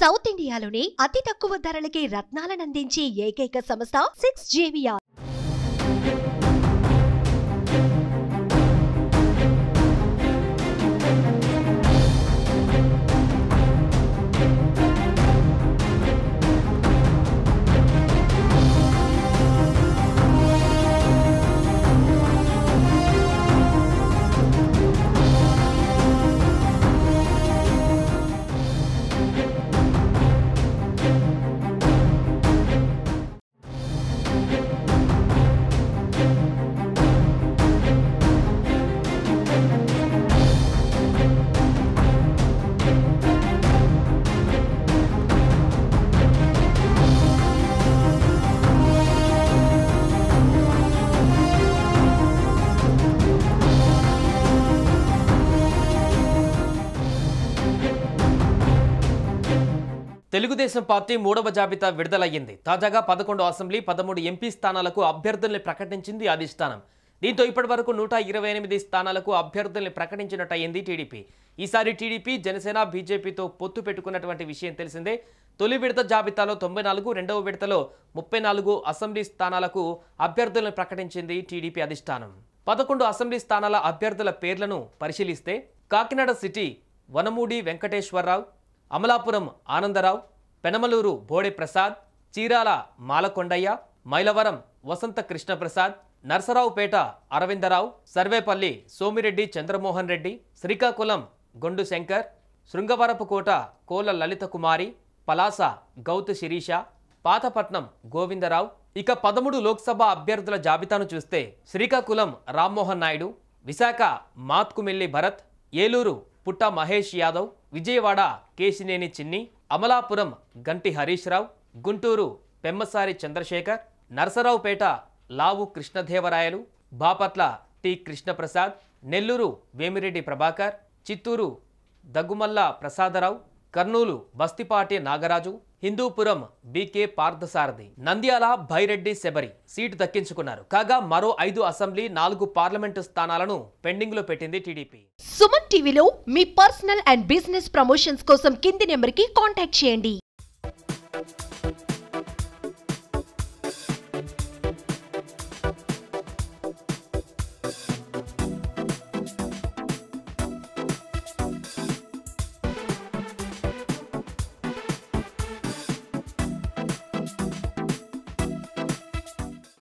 south ఇండియాలోనే అతి తక్కువ ధరలకి రత్నాలనందించే ఏకైక సంస్థ సిక్స్ జేవియా తెలుగుదేశం పార్టీ మూడవ జాబితా విడుదలయ్యింది తాజాగా పదకొండు అసెంబ్లీ పదమూడు ఎంపీ స్థానాలకు అభ్యర్థుల్ని ప్రకటించింది అధిష్టానం దీంతో ఇప్పటి వరకు నూట ఇరవై ఎనిమిది స్థానాలకు అభ్యర్థుల్ని ప్రకటించినట్టయింది టీడీపీ ఈసారి టీడీపీ జనసేన బీజేపీతో పొత్తు పెట్టుకున్నటువంటి విషయం తెలిసిందే తొలి విడత జాబితాలో తొంభై నాలుగు రెండవ విడతలో ముప్పై నాలుగు అసెంబ్లీ స్థానాలకు అభ్యర్థులను ప్రకటించింది టీడీపీ అధిష్టానం పదకొండు అసెంబ్లీ స్థానాల అభ్యర్థుల పేర్లను పరిశీలిస్తే కాకినాడ సిటీ వనమూడి వెంకటేశ్వరరావు అమలాపురం ఆనందరావు పెనమలూరు బోడే ప్రసాద్ చీరాల మాలకొండయ్య మైలవరం వసంత కృష్ణప్రసాద్ నర్సరావుపేట అరవిందరావు సర్వేపల్లి సోమిరెడ్డి చంద్రమోహన్ రెడ్డి శ్రీకాకుళం గొండు శంకర్ శృంగవరపుకోట కోల లలిత కుమారి పలాస గౌతు శిరీష పాతపట్నం గోవిందరావు ఇక పదమూడు లోక్సభ అభ్యర్థుల జాబితాను చూస్తే శ్రీకాకుళం రామ్మోహన్ నాయుడు విశాఖ మాత్కుమిల్లి భరత్ ఏలూరు పుట్ట Mahesh Yadav Vijayawada Kesineni Chinni Amalapuram Ganti Harish Rao Guntur Pemmasani Chandrasekhar Narasaraopet Lavu Krishnadevarayalu Bapatla T Krishnaprasad Nellore Vemireddy Prabhakar Chittoor Daggumalla Prasadarao Kurnool Bastipati Nagaraju Hindupur BK Parthasarathy Nandyal Byreddy Shabari seat దక్కించుకున్నారు కాగా మరో ఐదు అసెంబ్లీ నాలుగు పార్లమెంటు స్థానాలను పెండింగ్లో పెట్టింది టీడీపీ సుమన్ టీవీలో మీ పర్సనల్ అండ్ బిజినెస్ ప్రమోషన్స్ కోసం కింది నెంబర్కి కాంటాక్ట్ చేయండి